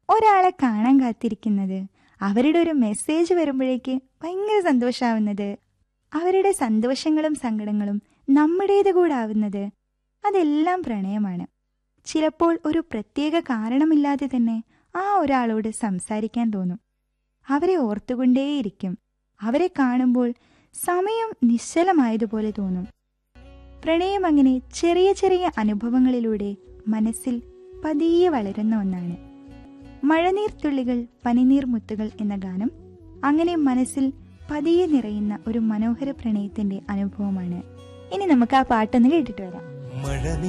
ഒരാളെ കാണാൻ കാത്തിരിക്കുന്നത് അവരുടെ ഒരു മെസ്സേജ് വരുമ്പോഴേക്ക് ഭയങ്കര സന്തോഷാവുന്നത് അവരുടെ സന്തോഷങ്ങളും സങ്കടങ്ങളും നമ്മുടേത് കൂടാവുന്നത് അതെല്ലാം പ്രണയമാണ് ചിലപ്പോൾ ഒരു പ്രത്യേക കാരണമില്ലാതെ തന്നെ ആ ഒരാളോട് സംസാരിക്കാൻ തോന്നും അവരെ ഓർത്തുകൊണ്ടേയിരിക്കും അവരെ കാണുമ്പോൾ സമയം നിശ്ചലമായതുപോലെ തോന്നും പ്രണയം അങ്ങനെ ചെറിയ ചെറിയ അനുഭവങ്ങളിലൂടെ മനസ്സിൽ പതിയെ വളരുന്ന ഒന്നാണ് മഴനീർ തുള്ളികൾ പനിനീർ മുത്തുകൾ എന്ന ഗാനം അങ്ങനെ മനസ്സിൽ പതിയെ നിറയുന്ന ഒരു മനോഹര പ്രണയത്തിന്റെ അനുഭവമാണ് ഇനി നമുക്ക് ആ പാട്ടൊന്ന് കേട്ടിട്ട് വരാം മഴ